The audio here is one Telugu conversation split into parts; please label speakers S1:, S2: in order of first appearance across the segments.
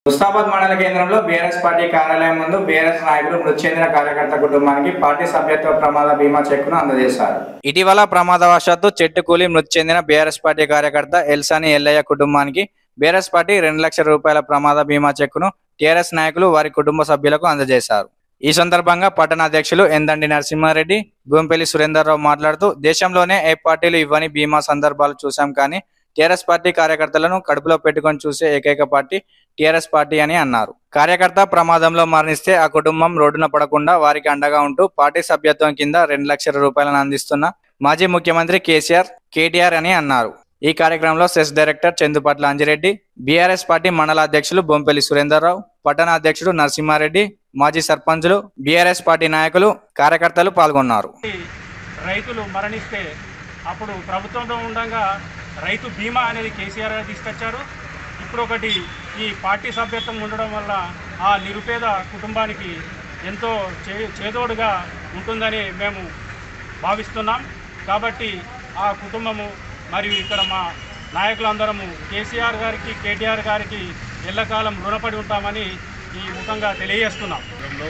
S1: ముస్తాబాద్ మండల కేంద్రంలో బీఆర్ఎస్ పార్టీ కార్యాలయం ముందు బీఆర్ఎస్ నాయకులు మృతి చెందిన కార్యకర్త కుటుంబానికి పార్టీ సభ్యత్వ ప్రమాద బీమా చెక్కును అందజేశారు ఇటీవల ప్రమాదవశాత్తు చెట్టు కూలి మృతి చెందిన బీఆర్ఎస్ పార్టీ కార్యకర్త ఎల్సాని ఎల్లయ్య కుటుంబానికి బీఆర్ఎస్ పార్టీ రెండు లక్షల రూపాయల ప్రమాద బీమా చెక్కును టీఆర్ఎస్ నాయకులు వారి కుటుంబ సభ్యులకు అందజేశారు ఈ సందర్భంగా పట్టణ అధ్యక్షులు ఎందండి నరసింహారెడ్డి భూంపల్లి సురేందర్రావు మాట్లాడుతూ దేశంలోనే ఏ పార్టీలు ఇవ్వని బీమా సందర్భాలు చూశాం కానీ టీఆర్ఎస్ పార్టీ కార్యకర్తలను కడుపులో పెట్టుకొని చూసే ఏకైక పార్టీ టీఆర్ఎస్ పార్టీ అని అన్నారు కార్యకర్త ప్రమాదంలో మరణిస్తే ఆ కుటుంబం రోడ్డున పడకుండా వారికి అండగా ఉంటూ పార్టీ సభ్యత్వం కింద రెండు లక్షల రూపాయలను అందిస్తున్న మాజీ ముఖ్యమంత్రి కేసీఆర్ కేటీఆర్ అని అన్నారు ఈ కార్యక్రమంలో CESS director Chandupatla Anjireddy BRS party మండల అధ్యక్షులు బొంపెల్లి సురేందర్రావు పట్టణ అధ్యక్షుడు నరసింహారెడ్డి మాజీ సర్పంచులు బీఆర్ఎస్ పార్టీ నాయకులు కార్యకర్తలు పాల్గొన్నారు
S2: రైతులు మరణిస్తే అప్పుడు ప్రభుత్వంలో ఉండగా రైతు బీమా అనేది కేసీఆర్ గారు తీసుకొచ్చారు ఇప్పుడు ఒకటి ఈ పార్టీ సభ్యత్వం ఉండడం వల్ల ఆ నిరుపేద కుటుంబానికి ఎంతో చే చేదోడుగా ఉంటుందని మేము భావిస్తున్నాం కాబట్టి ఆ కుటుంబము మరియు ఇక్కడ మా నాయకులందరము కేసీఆర్ గారికి కేటీఆర్ గారికి ఎల్లకాలం రుణపడి ఉంటామని ఈ ముఖంగా తెలియజేస్తున్నాం
S3: కేంద్రంలో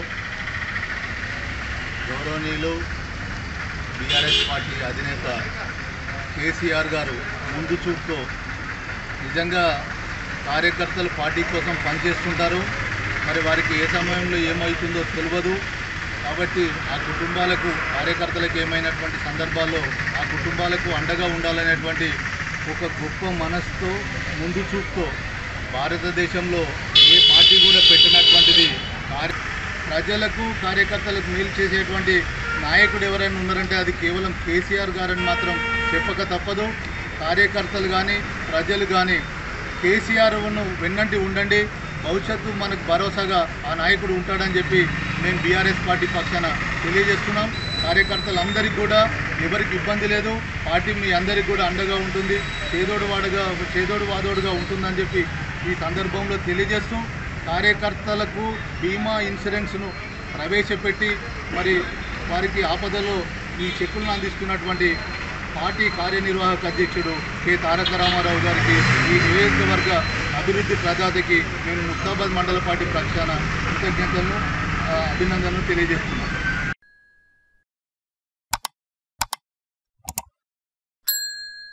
S3: గౌరవనీయులు బీఆర్ఎస్ పార్టీ అధినేత కేసీఆర్ గారు ముందు చూపుతో నిజంగా కార్యకర్తలు పార్టీ కోసం పనిచేస్తుంటారు మరి వారికి ఏ సమయంలో ఏమవుతుందో తెలియదు కాబట్టి ఆ కుటుంబాలకు కార్యకర్తలకు ఏమైనటువంటి సందర్భాల్లో ఆ కుటుంబాలకు అండగా ఉండాలనేటువంటి ఒక గొప్ప మనసుతో ముందు చూపుతో భారతదేశంలో ఏ పార్టీ కూడా పెట్టినటువంటిది కార్య ప్రజలకు కార్యకర్తలకు మేలు చేసేటువంటి నాయకుడు ఎవరైనా ఉన్నారంటే అది కేవలం కేసీఆర్ గారని మాత్రం చెప్పక తప్పదు కార్యకర్తలు కానీ ప్రజలు కానీ కేసీఆర్ను వెన్నంటి ఉండండి భవిష్యత్తు మనకు భరోసాగా ఆ నాయకుడు ఉంటాడని చెప్పి మేము బీఆర్ఎస్ పార్టీ పక్షాన తెలియజేస్తున్నాం కార్యకర్తలందరికీ కూడా ఎవరికి ఇబ్బంది లేదు పార్టీ మీ అందరికీ కూడా అండగా ఉంటుంది చేదోడు వాడుగా చేదోడు వాదోడుగా ఉంటుందని చెప్పి ఈ సందర్భంలో తెలియజేస్తూ కార్యకర్తలకు బీమా ఇన్సూరెన్స్ను ప్రవేశపెట్టి మరి వారికి ఆపదలో ఈ చెక్కులను అందిస్తున్నటువంటి పార్టీ కార్యనిర్వాహక అధ్యక్షుడు కె తారక రామారావు గారికి ఈ నియోజకవర్గ అభివృద్ధి ప్రజాతకి మేము ముస్తాబాద్ మండల పార్టీ పక్షాన కృతజ్ఞతలను ఆ, అభినందనలు తెలియజేస్తున్నాం